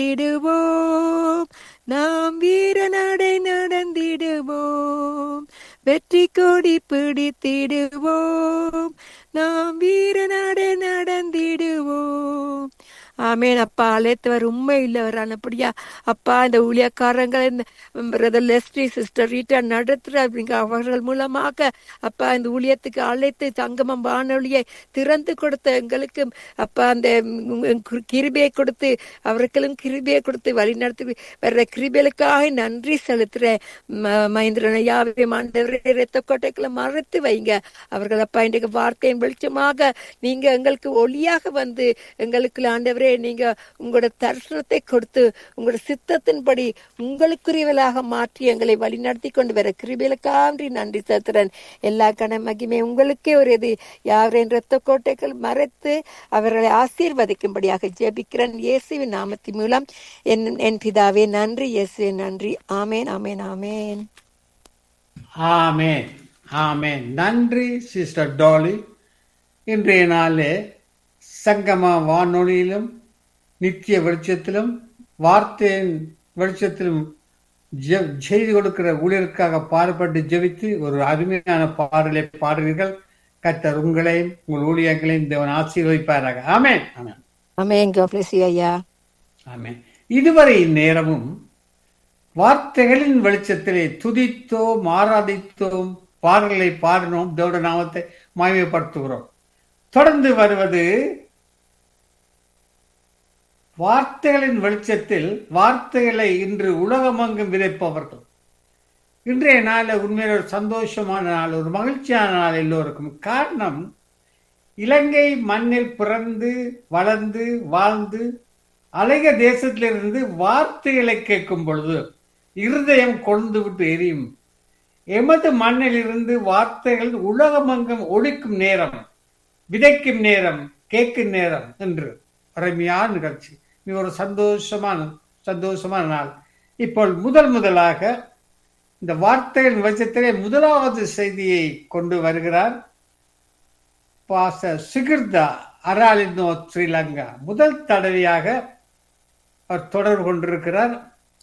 நடந்திடுவோம் நாம் வீர நடை நடந்திடுவோம் வெற்றி கொடி பிடித்திடுவோம் நாம் வீர நடை நடந்திடுவோம் ஆமேன் அப்பா அழைத்தவர் உண்மை இல்லவர் அப்படியா அப்பா இந்த ஊழியக்காரங்களை இந்த பிரதர் லெஸ்டி சிஸ்டர் ரீட்டா நடத்துற அப்படிங்க அவர்கள் மூலமாக அப்பா இந்த ஊழியத்துக்கு அழைத்து சங்கமம் வானொலியை திறந்து கொடுத்த எங்களுக்கு அப்பா அந்த கிருபியை கொடுத்து அவர்களும் கிருபியை கொடுத்து வழி நடத்தி வர்ற கிருபிகளுக்காக நன்றி செலுத்துறேன் மகேந்திரன் யாவே மாண்டவரே ரத்த கோட்டைகளை மறைத்து வைங்க அவர்கள் அப்பா இன்றைக்கு வார்த்தையின் வெளிச்சமாக நீங்க எங்களுக்கு ஒளியாக வந்து எங்களுக்கு ஆண்டவரே நீங்க உங்களோட தரிசனத்தை கொடுத்து உங்களோட சித்தத்தின்படி உங்களுக்குரியவளாக மாற்றி எங்களை வழிநடத்தி கொண்டு வர கிருபிகளுக்கான்றி நன்றி செலுத்துறேன் எல்லா கன மகிமை உங்களுக்கே ஒரு இது யாரின் ரத்த கோட்டைகள் மறைத்து அவர்களை ஆசீர்வதிக்கும்படியாக ஜெபிக்கிறேன் இயேசுவின் நாமத்தின் மூலம் என் என் பிதாவே நன்றி இயேசுவின் நன்றி ஆமேன் ஆமேன் ஆமேன் ஆமேன் ஆமேன் நன்றி சிஸ்டர் டாலி இன்றைய நாளே சங்கம வானொலியிலும் நித்திய வெளிச்சத்திலும் வார்த்தையின் வெளிச்சத்திலும் செய்து கொடுக்கிற ஊழியருக்காக பாடுபட்டு ஜெபித்து ஒரு அருமையான பாடலை பாடுவீர்கள் கத்தர் உங்களையும் உங்கள் ஊழியர்களையும் தேவன் ஆசீர்வதிப்பாராக ஆமேன் ஆமேன் ஆமேன் ஐயா ஆமேன் இதுவரை நேரமும் வார்த்தைகளின் வெளிச்சத்திலே துதித்தோம் ஆராதித்தோம் பாடல்களை பாடினோம் தேவட நாமத்தை மாயப்படுத்துகிறோம் தொடர்ந்து வருவது வார்த்தைகளின் வெளிச்சத்தில் வார்த்தைகளை இன்று உலகமங்கும் விதைப்பவர்கள் இன்றைய நாள் உண்மையில ஒரு சந்தோஷமான நாள் ஒரு மகிழ்ச்சியான நாள் எல்லோருக்கும் காரணம் இலங்கை மண்ணில் பிறந்து வளர்ந்து வாழ்ந்து அழக தேசத்திலிருந்து வார்த்தைகளை கேட்கும் பொழுது இருதயம் கொண்டு விட்டு எரியும் எமது மண்ணில் இருந்து வார்த்தைகள் உலகமங்கம் ஒழிக்கும் நேரம் விதைக்கும் நேரம் கேட்கும் நேரம் என்று அருமையான நிகழ்ச்சி மிக ஒரு சந்தோஷமான சந்தோஷமான நாள் இப்போ முதல் முதலாக இந்த வார்த்தைகள் வச்சத்திலே முதலாவது செய்தியை கொண்டு வருகிறார் பாச சிகிர்தா அராலினோ ஸ்ரீலங்கா முதல் தடவையாக அவர் தொடர்பு கொண்டிருக்கிறார்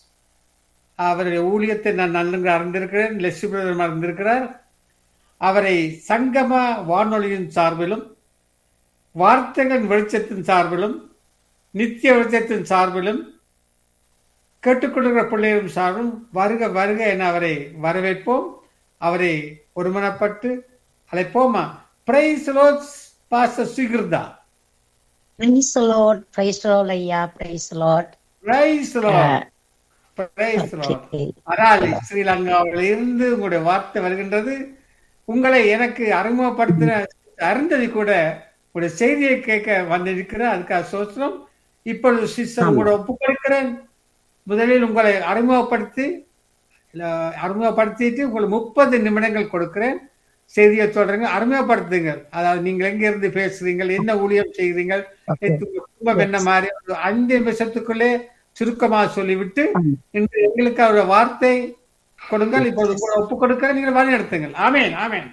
அவருடைய ஊழியத்தை நான் நன்கு அறிந்திருக்கிறேன் லெஸ்ஸி பிரதர் அறிந்திருக்கிறார் அவரை சங்கம வானொலியின் சார்பிலும் வார்த்தைகளின் வெளிச்சத்தின் சார்பிலும் நித்திய வெளிச்சத்தின் சார்பிலும் கேட்டுக்கொண்டிருக்கிற பிள்ளைகளும் சார்பிலும் வருக வருக என அவரை வரவேற்போம் அவரை ஒருமனப்பட்டு அழைப்போமா praise pastor Sukirtha praise lord praise lord ஐயா praise lord praise lord praise lord Araly ஸ்ரீலங்காவில் இருந்து உங்களுடைய வார்த்தை வருகின்றது உங்களை எனக்கு அறிமுகப்படுத்தின அருந்ததி கூட உங்களுடைய செய்தியை கேட்க வந்திருக்கிறேன் அதுக்காக சோத்திரம் இப்பொழுது சிஸ்டர் உங்களோட ஒப்புக்கொடுக்கிறேன் முதலில் உங்களை அறிமுகப்படுத்தி அறிமுகப்படுத்திட்டு உங்களுக்கு முப்பது நிமிடங்கள் கொடுக்கிறேன் செய்தியை சொல்றீங்க அறிமுகப்படுத்துங்க அதாவது நீங்க எங்க இருந்து பேசுறீங்க என்ன ஊழியம் செய்கிறீங்க குடும்பம் என்ன மாதிரி ஒரு அஞ்சு நிமிஷத்துக்குள்ளே சுருக்கமா சொல்லிவிட்டு இன்று எங்களுக்கு அவருடைய வார்த்தை கொடுங்கள் இப்போது ஒப்பு கொடுக்க நீங்கள் வழி நடத்துங்கள் ஆமேன் ஆமேன்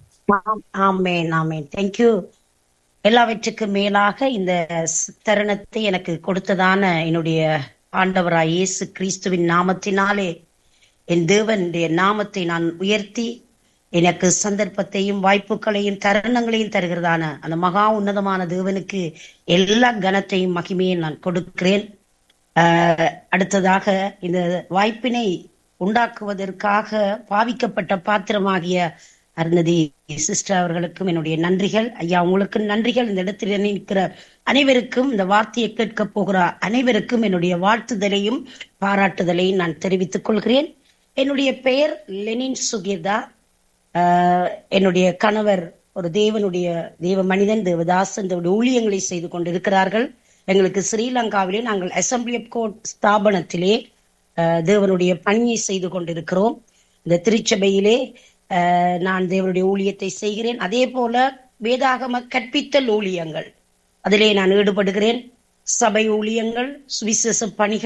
ஆமேன் ஆமேன் தேங்க்யூ எல்லாவற்றுக்கும் மேலாக இந்த தருணத்தை எனக்கு கொடுத்ததான என்னுடைய ஆண்டவராய் இயேசு கிறிஸ்துவின் நாமத்தினாலே என் தேவனுடைய நாமத்தை நான் உயர்த்தி எனக்கு சந்தர்ப்பத்தையும் வாய்ப்புகளையும் தருணங்களையும் தருகிறதான அந்த மகா உன்னதமான தேவனுக்கு எல்லா கனத்தையும் மகிமையும் நான் கொடுக்கிறேன் அடுத்ததாக இந்த வாய்ப்பினை உண்டாக்குவதற்காக பாவிக்கப்பட்ட பாத்திரமாகிய அருந்ததி சிஸ்டர் அவர்களுக்கும் என்னுடைய நன்றிகள் ஐயா உங்களுக்கு நன்றிகள் இந்த இடத்தில் நிற்கிற அனைவருக்கும் இந்த வார்த்தையை கேட்க போகிற அனைவருக்கும் என்னுடைய வாழ்த்துதலையும் பாராட்டுதலையும் நான் தெரிவித்துக் கொள்கிறேன் என்னுடைய பெயர் லெனின் சுகிர்தா என்னுடைய கணவர் ஒரு தேவனுடைய தேவ மனிதன் தேவதாசன் தேவனுடைய ஊழியங்களை செய்து கொண்டிருக்கிறார்கள் எங்களுக்கு ஸ்ரீலங்காவிலே நாங்கள் அசம்பிளி ஆஃப் கோட் ஸ்தாபனத்திலே தேவனுடைய பணியை செய்து கொண்டிருக்கிறோம் இந்த திருச்சபையிலே நான் தேவனுடைய ஊழியத்தை செய்கிறேன் அதே போல வேதாகம கற்பித்தல் ஊழியங்கள் அதிலே நான் ஈடுபடுகிறேன் சபை ஊழியங்கள் சுவிசேஷ பணிகள்